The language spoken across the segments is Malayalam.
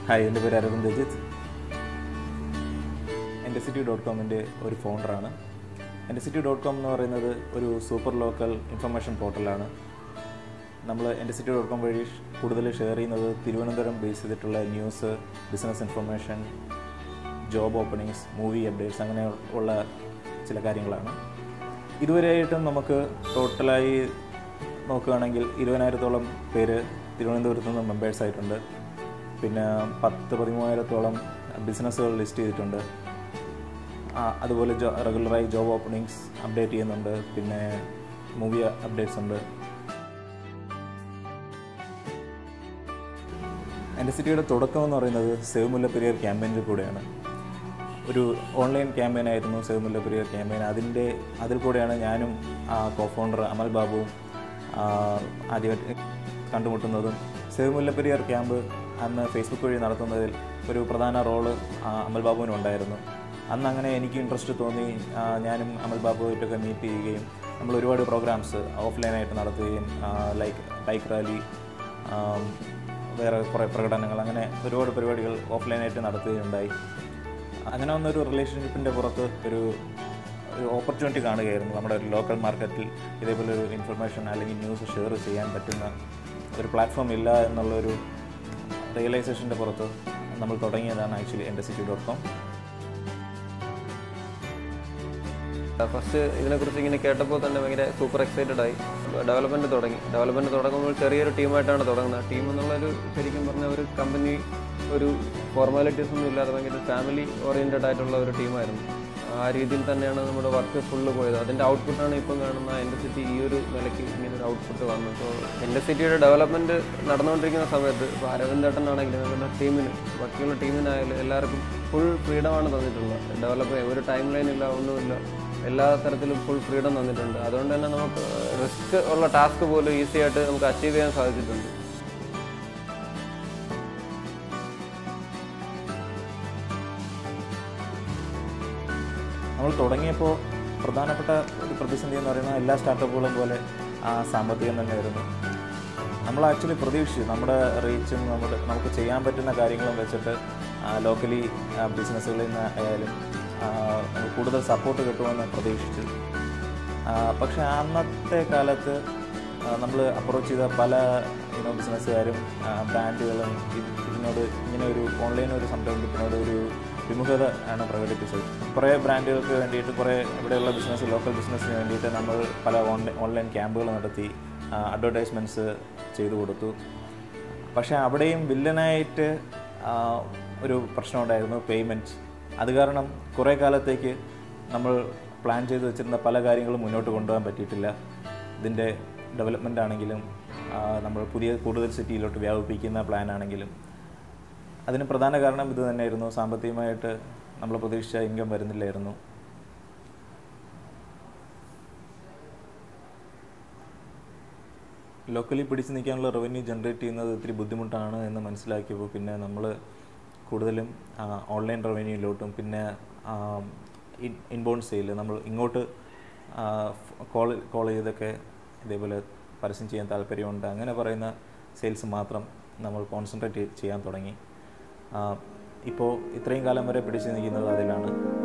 ഹായ് എൻ്റെ പേര് അരവിന്ദ് അജിത്ത് എൻ്റെ സിറ്റി ഡോട്ട് കോമിൻ്റെ ഒരു ഫൗണ്ടറാണ് എൻ്റെ സിറ്റി ഡോട്ട് കോം എന്ന് പറയുന്നത് ഒരു സൂപ്പർ ലോക്കൽ ഇൻഫർമേഷൻ പോർട്ടലാണ് നമ്മൾ എൻ്റെ സിറ്റി ഡോട്ട് കോം വഴി കൂടുതൽ ഷെയർ ചെയ്യുന്നത് തിരുവനന്തപുരം ബേസ് ചെയ്തിട്ടുള്ള news business information job openings movie updates അങ്ങനെ ഉള്ള ചില കാര്യങ്ങളാണ് ഇതുവരെയായിട്ടും നമുക്ക് ടോട്ടലായി നോക്കുകയാണെങ്കിൽ ഇരുപതിനായിരത്തോളം പേര് തിരുവനന്തപുരത്ത് നിന്ന് മെമ്പേഴ്സ് ആയിട്ടുണ്ട് പിന്നെ പത്ത് പതിമൂവായിരത്തോളം ബിസിനസ്സുകൾ ലിസ്റ്റ് ചെയ്തിട്ടുണ്ട് ആ, അതുപോലെ ജോ റെഗുലറായി ജോബ് ഓപ്പണിങ്സ് അപ്ഡേറ്റ് ചെയ്യുന്നുണ്ട് പിന്നെ മൂവി അപ്ഡേറ്റ്സ് ഉണ്ട് എൻ്റെ സിറ്റിയുടെ തുടക്കം എന്ന് പറയുന്നത് സേവ് മുല്ലപ്പെരിയാർ ക്യാമ്പയിനിൽ കൂടെയാണ് ഒരു ഓൺലൈൻ ക്യാമ്പയിൻ ആയിരുന്നു സേവ് മുല്ലപ്പെരിയാർ ക്യാമ്പയിൻ അതിൻ്റെ അതിൽ കൂടെയാണ് ഞാനും ആ കോ ഫൗണ്ടർ അമൽ ബാബുവും ആ, ആദ്യമായിട്ട് കണ്ടുമുട്ടുന്നതും സേവ് മുല്ലപ്പെരിയാർ ക്യാമ്പ് അന്ന് ഫേസ്ബുക്ക് വഴി നടത്തുന്നതിൽ ഒരു പ്രധാന റോള് അമൽ ബാബുവിനും ഉണ്ടായിരുന്നു അന്ന് അങ്ങനെ എനിക്ക് ഇൻട്രസ്റ്റ് തോന്നി ആ, ഞാനും അമൽ ബാബുവായിട്ടൊക്കെ മീറ്റ് ചെയ്യുകയും നമ്മൾ ഒരുപാട് പ്രോഗ്രാംസ് ഓഫ്ലൈനായിട്ട് നടത്തുകയും ലൈക്ക് ബൈക്ക് റാലി ആം, വേറെ കുറേ പ്രകടനങ്ങൾ അങ്ങനെ ഒരുപാട് പരിപാടികൾ ഓഫ്ലൈനായിട്ട് നടത്തുകയുണ്ടായി അങ്ങനെ വന്നൊരു റിലേഷൻഷിപ്പിൻ്റെ പുറത്ത് ഒരു ഒരു ഓപ്പർച്യൂണിറ്റി കാണുകയായിരുന്നു നമ്മുടെ ഒരു ലോക്കൽ മാർക്കറ്റിൽ ഇതേപോലെ ഒരു ഇൻഫർമേഷൻ അല്ലെങ്കിൽ ന്യൂസ് ഷെയർ ചെയ്യാൻ പറ്റുന്ന ഒരു പ്ലാറ്റ്ഫോം ഇല്ല എന്നുള്ളൊരു റിയലൈസേഷൻ്റെ പുറത്ത് നമ്മൾ തുടങ്ങിയതാണ് ആക്ച്വലി എൻ്റെ സിറ്റി ഡോട്ട് കോം ഫസ്റ്റ് ഇതിനെക്കുറിച്ച് ഇങ്ങനെ കേട്ടപ്പോൾ തന്നെ ഭയങ്കര സൂപ്പർ എക്സൈറ്റഡ് ആയി ഡെവലപ്മെൻറ്റ് തുടങ്ങി ഡെവലപ്മെൻറ്റ് തുടങ്ങുമ്പോൾ ചെറിയൊരു ടീമായിട്ടാണ് തുടങ്ങുന്നത് ടീം എന്നുള്ളൊരു ശരിക്കും പറഞ്ഞ ഒരു കമ്പനി ഒരു ഫോർമാലിറ്റീസ് ഒന്നും ഇല്ലാതെ ഭയങ്കര ഫാമിലി ഓറിയൻറ്റഡ് ആയിട്ടുള്ള ഒരു ടീമായിരുന്നു ആ രീതിയിൽ തന്നെയാണ് നമ്മുടെ വർക്ക് ഫുള്ള് പോയത് അതിൻ്റെ ഔട്ട്പുട്ടാണ് ഇപ്പം കാണുന്ന എൻ്റെ സിറ്റി ഈ ഒരു നിലയ്ക്ക് ഇങ്ങനെ ഒരു ഔട്ട്പുട്ട് വന്നത് സോ എൻ്റെ സിറ്റിയുടെ ഡെവലപ്മെൻറ്റ് നടന്നുകൊണ്ടിരിക്കുന്ന സമയത്ത് ഇപ്പോൾ അരവിന്ദ് ഏട്ടനാണെങ്കിലും നമ്മുടെ ടീമിന് ബാക്കിയുള്ള ടീമിനായാലും എല്ലാവർക്കും ഫുൾ ഫ്രീഡമാണ് തന്നിട്ടുള്ളത് ഡെവലപ്പ് ചെയ്യാൻ ഒരു ടൈം ലൈൻ ഇല്ല ഒന്നുമില്ല എല്ലാ തരത്തിലും ഫുൾ ഫ്രീഡം തന്നിട്ടുണ്ട് അതുകൊണ്ട് തന്നെ നമുക്ക് റിസ്ക് ഉള്ള ടാസ്ക് പോലും ഈസി ആയിട്ട് നമുക്ക് അച്ചീവ് ചെയ്യാൻ സാധിച്ചിട്ടുണ്ട് നമ്മൾ തുടങ്ങിയപ്പോൾ പ്രധാനപ്പെട്ട ഒരു പ്രതിസന്ധി എന്ന് പറയുന്നത് എല്ലാ സ്റ്റാർട്ടപ്പുകളും പോലെ ആ സാമ്പത്തികം തന്നെയായിരുന്നു നമ്മൾ ആക്ച്വലി പ്രതീക്ഷിച്ചു നമ്മുടെ റീച്ചും നമ്മുടെ നമുക്ക് ചെയ്യാൻ പറ്റുന്ന കാര്യങ്ങളും വെച്ചിട്ട് ലോക്കലി ബിസിനസ്സുകളിൽ നിന്ന് ആയാലും ആ, നമുക്ക് കൂടുതൽ സപ്പോർട്ട് കിട്ടുമെന്ന് പ്രതീക്ഷിച്ചു ആ, പക്ഷേ അന്നത്തെ കാലത്ത് നമ്മൾ അപ്രോച്ച് ചെയ്ത പല യുനോ ബിസിനസ്സുകാരും ബ്രാൻഡുകളും ഇത് ഇതിനോട് ഇങ്ങനെ ഒരു ഓൺലൈൻ ഒരു സംരംഭത്തിനോട് ഒരു വിമുഖത ആണ് പ്രകടിപ്പിച്ചത് കുറേ ബ്രാൻഡുകൾക്ക് വേണ്ടിയിട്ട് കുറേ ഇവിടെയുള്ള ബിസിനസ് ലോക്കൽ ബിസിനസ്സിന് വേണ്ടിയിട്ട് നമ്മൾ പല ഓൺലൈൻ ഓൺലൈൻ ക്യാമ്പുകൾ നടത്തി അഡ്വർടൈസ്മെൻറ്റ്സ് ചെയ്തു കൊടുത്തു പക്ഷേ അവിടെയും വില്ലനായിട്ട് ആ, ഒരു പ്രശ്നമുണ്ടായിരുന്നു പേയ്മെൻറ്റ് അത് കാരണം കുറേ കാലത്തേക്ക് നമ്മൾ പ്ലാൻ ചെയ്ത് വെച്ചിരുന്ന പല കാര്യങ്ങളും മുന്നോട്ട് കൊണ്ടുപോകാൻ പറ്റിയിട്ടില്ല ഇതിൻ്റെ ഡെവലപ്മെൻ്റ് ആണെങ്കിലും ആ, നമ്മൾ പുതിയ കൂടുതൽ സിറ്റിയിലോട്ട് വ്യാപിപ്പിക്കുന്ന പ്ലാൻ ആണെങ്കിലും അതിന് പ്രധാന കാരണം ഇത് തന്നെയായിരുന്നു സാമ്പത്തികമായിട്ട് നമ്മൾ പ്രതീക്ഷിച്ച ഇൻകം വരുന്നില്ലായിരുന്നു ലോക്കലി പിടിച്ചു നിൽക്കാനുള്ള റവന്യൂ ജനറേറ്റ് ചെയ്യുന്നത് ഒത്തിരി ബുദ്ധിമുട്ടാണ് എന്ന് മനസ്സിലാക്കിയപ്പോൾ പിന്നെ നമ്മൾ കൂടുതലും ഓൺലൈൻ റവന്യൂയിലോട്ടും പിന്നെ ഇൻബൗണ്ട് സെയിൽ നമ്മൾ ഇങ്ങോട്ട് കോൾ കോൾ ചെയ്തൊക്കെ ഇതേപോലെ പരസ്യം ചെയ്യാൻ താല്പര്യമുണ്ട് അങ്ങനെ പറയുന്ന സെയിൽസ് മാത്രം നമ്മൾ കോൺസെൻട്രേറ്റ് ചെയ്യാൻ തുടങ്ങി ഇപ്പോൾ ഇത്രയും കാലം വരെ പിടിച്ചു നിൽക്കുന്നത് അതിലാണ്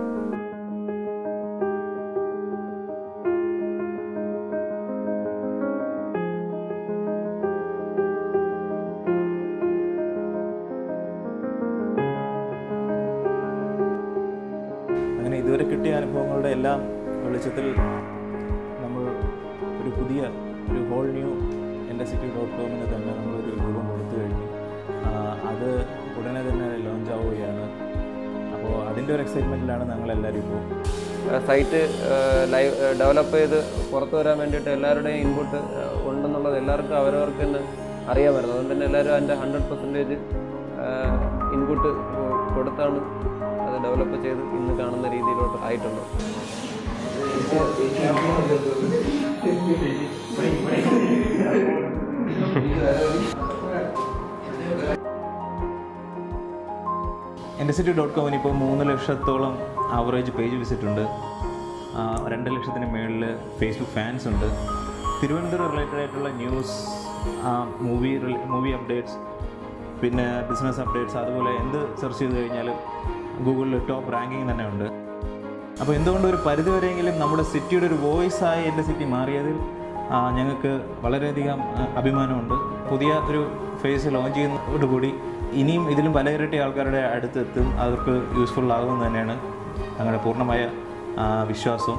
അങ്ങനെ ഇതുവരെ കിട്ടിയ അനുഭവങ്ങളുടെ എല്ലാം വെളിച്ചത്തിൽ നമ്മൾ ഒരു പുതിയ ഒരു whole new Ente city dot കോമിന് തന്നെ നമ്മളൊരു രൂപം കൊടുത്തു കഴിഞ്ഞു ആ, അത് ഉടനെ തന്നെ ലോഞ്ച് ആവുകയാണ് അപ്പോൾ അതിൻ്റെ ഒരു എക്സൈറ്റ്മെൻറ്റിലാണ് ഞങ്ങളെല്ലാവരും ഇപ്പോൾ സൈറ്റ് ലൈവ് ഡെവലപ്പ് ചെയ്ത് പുറത്തു വരാൻ വേണ്ടിയിട്ട് എല്ലാവരുടെയും ഇൻപുട്ട് ഉണ്ടെന്നുള്ളത് എല്ലാവർക്കും അവരവർക്ക് തന്നെ അറിയാമായിരുന്നു അതുകൊണ്ട് തന്നെ എല്ലാവരും അതിൻ്റെ ഹൺഡ്രഡ് പെർസെൻറ്റേജ് ഇൻപുട്ട് കൊടുത്താണ് അത് ഡെവലപ്പ് ചെയ്ത് ഇന്ന് കാണുന്ന രീതിയിലോട്ട് ആയിട്ടുണ്ട് എൻ്റെ സിറ്റി ഡോട്ട് കോമിന് ഇപ്പോൾ മൂന്ന് ലക്ഷത്തോളം ആവറേജ് പേജ് വിസിറ്റ് ഉണ്ട് ആ, രണ്ട് ലക്ഷത്തിന് മുകളിൽ ഫേസ്ബുക്ക് ഫാൻസ് ഉണ്ട് തിരുവനന്തപുരം റിലേറ്റഡ് ആയിട്ടുള്ള ന്യൂസ് മൂവി മൂവി അപ്ഡേറ്റ്സ് പിന്നെ ബിസിനസ് അപ്ഡേറ്റ്സ് അതുപോലെ എന്ത് സെർച്ച് ചെയ്ത് കഴിഞ്ഞാലും ഗൂഗിളിൽ ടോപ്പ് റാങ്കിങ് തന്നെ ഉണ്ട് അപ്പോൾ എന്തുകൊണ്ട് ഒരു പരിധിവരെയെങ്കിലും നമ്മുടെ സിറ്റിയുടെ ഒരു വോയിസായി എൻ്റെ സിറ്റി മാറിയതിൽ ആ, ഞങ്ങൾക്ക് വളരെയധികം ആ, അഭിമാനമുണ്ട് പുതിയ ഒരു ഫേസ് ലോഞ്ച് ചെയ്യുന്നതോടുകൂടി ഇനിയും ഇതിലും പല ഇരട്ടി ആൾക്കാരുടെ അടുത്ത് എത്തും അവർക്ക് യൂസ്ഫുൾ ആകുമെന്ന് തന്നെയാണ് ഞങ്ങളുടെ പൂർണ്ണമായ ആ, വിശ്വാസവും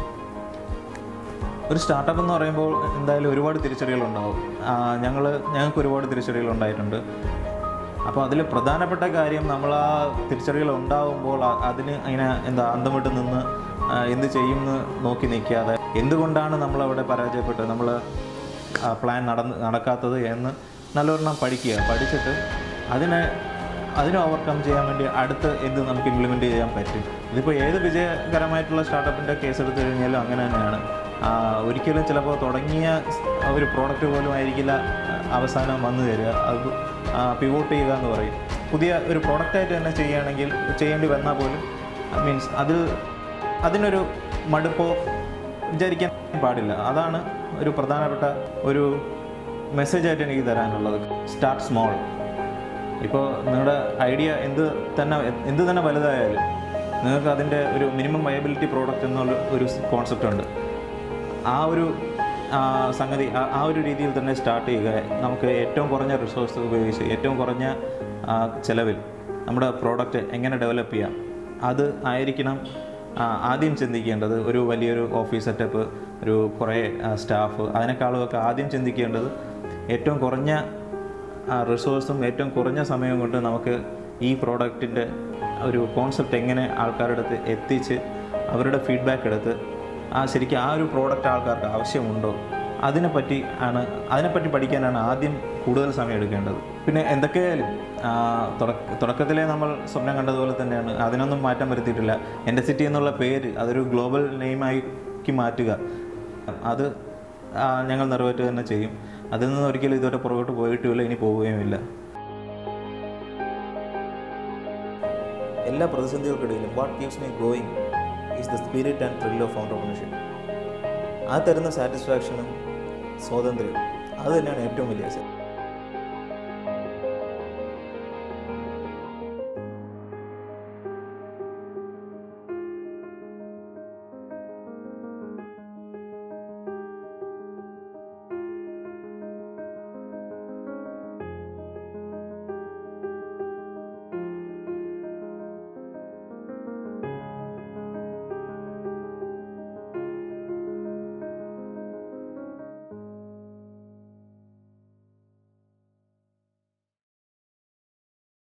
ഒരു സ്റ്റാർട്ടപ്പ് എന്ന് പറയുമ്പോൾ എന്തായാലും ഒരുപാട് തിരിച്ചടികളുണ്ടാവും ഞങ്ങൾ ഞങ്ങൾക്ക് ഒരുപാട് തിരിച്ചടികൾ ഉണ്ടായിട്ടുണ്ട് അപ്പോൾ അതിൽ പ്രധാനപ്പെട്ട കാര്യം നമ്മൾ ആ തിരിച്ചടികൾ ഉണ്ടാകുമ്പോൾ അ- അതിന് അങ്ങനെ എന്താ അന്തം വിട്ട് നിന്ന് ആ, എന്ത് ചെയ്യുമെന്ന് നോക്കി നിൽക്കാതെ എന്തുകൊണ്ടാണ് നമ്മളവിടെ പരാജയപ്പെട്ടത് നമ്മൾ പ്ലാൻ നടന്ന് നടക്കാത്തത് എന്ന് നല്ലൊരെണ്ണം പഠിക്കുക പഠിച്ചിട്ട് അതിനെ അതിനെ ഓവർകം ചെയ്യാൻ വേണ്ടി അടുത്ത് എന്ത് നമുക്ക് ഇംപ്ലിമെൻറ്റ് ചെയ്യാൻ പറ്റും ഇതിപ്പോൾ ഏത് വിജയകരമായിട്ടുള്ള സ്റ്റാർട്ടപ്പിൻ്റെ കേസ് എടുത്തു കഴിഞ്ഞാലും അങ്ങനെ തന്നെയാണ് ആ, ഒരിക്കലും ചിലപ്പോൾ തുടങ്ങിയ സ് ഒരു പ്രോഡക്റ്റ് പോലും ആയിരിക്കില്ല അവസാനം വന്നു തരിക അത് പിവോട്ട് ചെയ്യുക എന്ന് പറയും പുതിയ ഒരു പ്രോഡക്റ്റായിട്ട് തന്നെ ചെയ്യുകയാണെങ്കിൽ ചെയ്യേണ്ടി വന്നാൽ പോലും മീൻസ് അത് അതിനൊരു മടുപ്പോ വിചാരിക്കാൻ പാടില്ല അതാണ് ഒരു പ്രധാനപ്പെട്ട ഒരു മെസ്സേജായിട്ട് എനിക്ക് തരാനുള്ളത് സ്റ്റാർട്ട് സ്മോൾ ഇപ്പോൾ നിങ്ങളുടെ ഐഡിയ എന്ത് തന്നെ എന്ത് തന്നെ വലുതായാലും നിങ്ങൾക്ക് അതിൻ്റെ ഒരു മിനിമം വയബിലിറ്റി പ്രോഡക്റ്റ് എന്നുള്ള ഒരു കോൺസെപ്റ്റ് ഉണ്ട് ആ ഒരു ആ, സംഗതി ആ- ആ ഒരു രീതിയിൽ തന്നെ സ്റ്റാർട്ട് ചെയ്യുക നമുക്ക് ഏറ്റവും കുറഞ്ഞ റിസോഴ്സ് ഉപയോഗിച്ച് ഏറ്റവും കുറഞ്ഞ ആ, ചെലവിൽ നമ്മുടെ പ്രോഡക്റ്റ് എങ്ങനെ ഡെവലപ്പ് ചെയ്യാം അത് ആയിരിക്കണം ആ, ആദ്യം ചിന്തിക്കേണ്ടത് ഒരു വലിയൊരു ഓഫീസ് സെറ്റപ്പ് ഒരു കുറേ സ്റ്റാഫ് അതിനേക്കാളുമൊക്കെ ആദ്യം ചിന്തിക്കേണ്ടത് ഏറ്റവും കുറഞ്ഞ റിസോഴ്സും ഏറ്റവും കുറഞ്ഞ സമയം കൊണ്ട് നമുക്ക് ഈ പ്രോഡക്റ്റിൻ്റെ ഒരു കോൺസെപ്റ്റ് എങ്ങനെ ആൾക്കാരുടെ അടുത്ത് എത്തിച്ച് അവരുടെ ഫീഡ്ബാക്ക് എടുത്ത് ആ ശരിക്കും ആ ഒരു പ്രോഡക്റ്റ് ആൾക്കാർക്ക് ആവശ്യമുണ്ടോ അതിനെപ്പറ്റി ആണ് അതിനെപ്പറ്റി പഠിക്കാനാണ് ആദ്യം കൂടുതൽ സമയം എടുക്കേണ്ടത് പിന്നെ എന്തൊക്കെയായാലും ആ, തുടക്ക- തുടക്കത്തിലേ നമ്മൾ സ്വപ്നം കണ്ടതുപോലെ തന്നെയാണ് അതിനൊന്നും മാറ്റം വരുത്തിയിട്ടില്ല എൻ്റെ സിറ്റി എന്നുള്ള പേര് അതൊരു ഗ്ലോബൽ നെയിമാക്കി മാറ്റുക അത് ആ, ഞങ്ങൾ നിറവേറ്റുക തന്നെ ചെയ്യും അതിൽ നിന്ന് ഒരിക്കലും ഇതുവരെ പുറകോട്ട് പോയിട്ടുമില്ല ഇനി പോവുകയുമില്ല എല്ലാ പ്രതിസന്ധികൾക്കിടയിലും what keeps me going is the spirit and thrill of entrepreneurship ആ തരുന്ന സാറ്റിസ്ഫാക്ഷനും സ്വാതന്ത്ര്യവും അത് തന്നെയാണ് ഏറ്റവും വലിയ അസറ്റ്